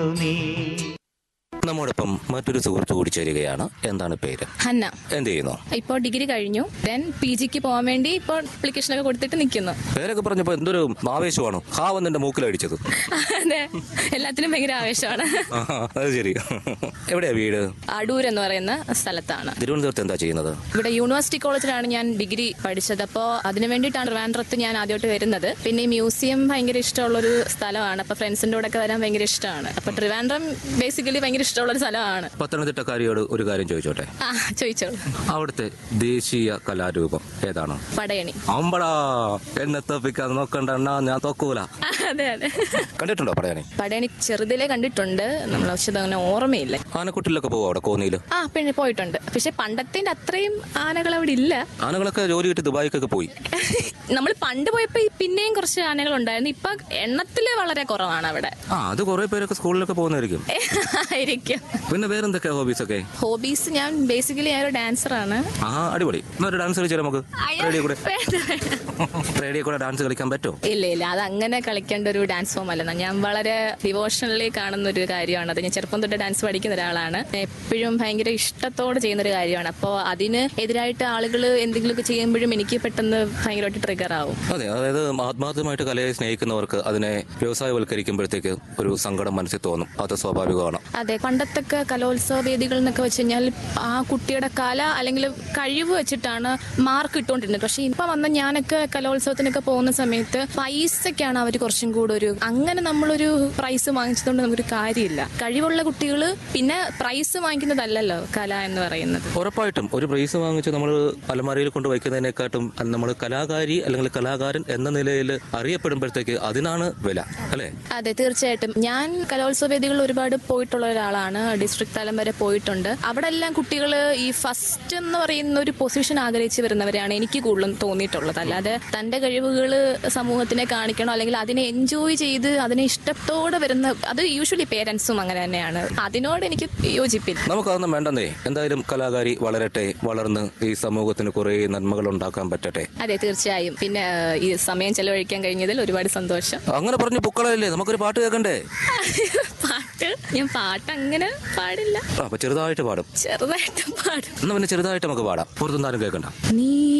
നീ നമ്മോടൊപ്പം മറ്റൊരു സുഹൃത്ത് കൂടി ചേരുകയാണ് എന്താണ് പേര് ഹന്ന എന്ത് ചെയ്യുന്നു ഇപ്പോൾ ഡിഗ്രി കഴിഞ്ഞു ദെൻ പി ജിക്ക് പോകാൻ വേണ്ടി ഇപ്പോൾ അപ്ലിക്കേഷൻ ഒക്കെ കൊടുത്തിട്ട് നിൽക്കുന്നു പേരൊക്കെ പറഞ്ഞപ്പോ എന്തൊരു ആവേശമാണ് ഹാവ് നിന്റെ മൂക്കിലടിച്ചത് അതെ എല്ലാത്തിനും ഭയങ്കര ആവേശമാണ് ആഹാ, അത് ശരി എവിടെയാ വീട് അടൂർ എന്ന് പറയുന്ന സ്ഥലത്താണ് തിരുവനന്തപുരത്ത് എന്താ ചെയ്യുന്നത് ഇവിടെ യൂണിവേഴ്സിറ്റി കോളേജിലാണ് ഞാൻ ഡിഗ്രി പഠിച്ചത് അപ്പോൾ അതിനു വേണ്ടിയിട്ടാണ് ട്രിവാൻഡ്രത്ത് ഞാൻ ആദ്യമായിട്ട് വരുന്നത് പിന്നെ ഈ മ്യൂസിയം ഭയങ്കര ഇഷ്ടമുള്ളൊരു സ്ഥലമാണ് അപ്പോൾ ഫ്രണ്ട്സിൻ്റെ കൂടെ ഒക്കെ വരാൻ ഭയങ്കര ഇഷ്ടമാണ് അപ്പോൾ ട്രിവാൻഡ്രം ബേസിക്കലി ഭയങ്കര ഇഷ്ടമുള്ളൊരു സ്ഥലമാണ് പത്തനംതിട്ടക്കാരിയോട് ഒരു കാര്യം ചോദിച്ചോട്ടെ ആ ചോദിച്ചോളൂ അവിടുത്തെ ദേശീയ കലാരൂപം ഏതാണ് പടയണി അമ്പടാ എന്നെ തോപ്പിക്കാൻ നോക്കണ്ട അണ്ണാ, ഞാൻ തോക്കൂല ആ, അതെ അതെ കണ്ടിട്ടുണ്ടോ പറയാനേ പടയണി ചെറുതിലേ കണ്ടിട്ടുണ്ട് നമ്മൾ പക്ഷെ അങ്ങനെ ഓർമ്മയില്ല ആനക്കുട്ടിലൊക്കെ പോവോ അവിടെ കോന്നിയില് ആ പിന്നെ പോയിട്ടുണ്ട് പക്ഷെ പണ്ടത്തെ അത്രയും ആനകൾ അവിടെ ഇല്ല ആനകളൊക്കെ ജോലി കിട്ടി ദുബായിക്കൊക്കെ പോയി നമ്മൾ പണ്ട് പോയപ്പോ ഈ പിന്നെയും കുറച്ച് ആനകൾ ഉണ്ടായിരുന്നു ഇപ്പൊ എണ്ണത്തില് വളരെ കുറവാണ് അവിടെ ആ അത് കുറെ പേരൊക്കെ സ്കൂളിലൊക്കെ പോകുന്നതായിരിക്കും ആയിരിക്കും പിന്നെ വേറെന്തൊക്കെയാ ഹോബീസ് ഒക്കെ ഹോബീസ് ഞാൻ ബേസിക്കലി ഞാൻ ഒരു ഡാൻസർ ആണ് ആ അടിപൊളി എന്നൊരു ഡാൻസ് കളിച്ചാൽ നമുക്ക് റേഡിയോ കൂടെ വേണ്ട, വേണ്ട. റേഡിയോ കൂടെ ഡാൻസ് കളിക്കാൻ പറ്റുമോ ഇല്ല ഇല്ല അത് അങ്ങനെ കളിക്കേണ്ട ഒരു ഡാൻസ് ഫോം അല്ല ഞാൻ വളരെ ഡിവോഷണലി കാണുന്ന ഒരു കാര്യമാണ് അത് ഞാൻ ചെറുപ്പം തൊട്ട് ഡാൻസ് പഠിക്കുന്ന ഒരാളാണ് എപ്പോഴും ഭയങ്കര ഇഷ്ടത്തോടെ ചെയ്യുന്ന ഒരു കാര്യമാണ് അപ്പോൾ അതിന് എതിരായിട്ട് ആളുകൾ എന്തെങ്കിലുമൊക്കെ ചെയ്യുമ്പോഴും എനിക്ക് പെട്ടെന്ന് ഭയങ്കരമായിട്ട് ട്രിഗർ ആവും അതെ അതായത് ആത്മാർത്ഥമായിട്ട് കലയെ സ്നേഹിക്കുന്നവർക്ക് അതിനെ വ്യവസായവൽക്കരിക്കുമ്പോഴത്തേക്ക് ഒരു സങ്കടം മനസ്സിൽ തോന്നും അത് സ്വാഭാവികമാണ് അതെ പണ്ടത്തൊക്കെ കലോത്സവ വേദികൾ എന്നൊക്കെ വെച്ച് കഴിഞ്ഞാൽ ആ കുട്ടിയുടെ കല അല്ലെങ്കിൽ കഴിവ് വെച്ചിട്ടാണ് മാർക്ക് ഇട്ടുകൊണ്ടിരുന്നത് പക്ഷെ ഇപ്പൊ വന്ന ഞാനൊക്കെ കലോത്സവത്തിനൊക്കെ പോകുന്ന സമയത്ത് പൈസക്കാണ് അവർ കുറച്ചും കൂടെ ഒരു അങ്ങനെ നമ്മളൊരു പ്രൈസ് വാങ്ങിച്ചതുകൊണ്ട് നമുക്കൊരു കാര്യമില്ല കഴിവുള്ള കുട്ടികൾ പിന്നെ പ്രൈസ് വാങ്ങിക്കുന്നതല്ലല്ലോ കല എന്ന് പറയുന്നത് ഉറപ്പായിട്ടും ഒരു പ്രൈസ് വാങ്ങിച്ച് നമ്മൾ അലമാരയിൽ കൊണ്ട് വയ്ക്കുന്നതിനെക്കാട്ടും നമ്മൾ കലാകാരി അല്ലെങ്കിൽ കലാകാരൻ എന്ന നിലയിൽ അറിയപ്പെടുമ്പോഴത്തേക്ക് അതിനാണ് വില അല്ലേ അതെ തീർച്ചയായിട്ടും ഞാൻ കലോത്സവ വേദികളിൽ ഒരുപാട് പോയിട്ടുള്ള ഒരാളാണ് ഡിസ്ട്രിക്ട് തലം വരെ പോയിട്ടുണ്ട് അവിടെ എല്ലാം കുട്ടികൾ ഈ ഫസ്റ്റ് എന്ന് പറയുന്ന ഒരു പൊസിഷൻ ആഗ്രഹിച്ച് വരുന്നവരെയാണ് എനിക്ക് കൂടുതലും തോന്നിയിട്ടുള്ളത് അല്ലാതെ തന്റെ കഴിവുകൾ സമൂഹത്തിനെ കാണിക്കണോ അല്ലെങ്കിൽ അതിനെ എൻജോയ് ചെയ്ത് അതിനെ ഇഷ്ടത്തോടെ വരുന്ന അത് യൂഷ്വലി പേരൻസും അങ്ങനെ തന്നെയാണ് അതിനോട് എനിക്ക് യോജിപ്പില്ല നമുക്കതൊന്നും വേണ്ടെന്നേ എന്തായാലും കലാകാരി വളരട്ടെ വളർന്ന് ഈ സമൂഹത്തിന് കുറെ നന്മകൾ ഉണ്ടാക്കാൻ പറ്റട്ടെ അതെ തീർച്ചയായും പിന്നെ ഏഹ്, ഈ സമയം ചെലവഴിക്കാൻ കഴിഞ്ഞതിൽ ഒരുപാട് സന്തോഷം അങ്ങനെ പറഞ്ഞു പൊക്കളല്ലേ നമുക്കൊരു പാട്ട് കേൾക്കണ്ടേ പാട്ട് ഞാൻ പാട്ട് അങ്ങനെ പാടില്ല ആ, അപ്പൊ ചെറുതായിട്ട് പാടും ചെറുതായിട്ട് പാടും എന്നാ പിന്നെ ചെറുതായിട്ട് നമുക്ക് പാടാം പുറത്തുനിന്നാരും കേൾക്കണ്ട നീ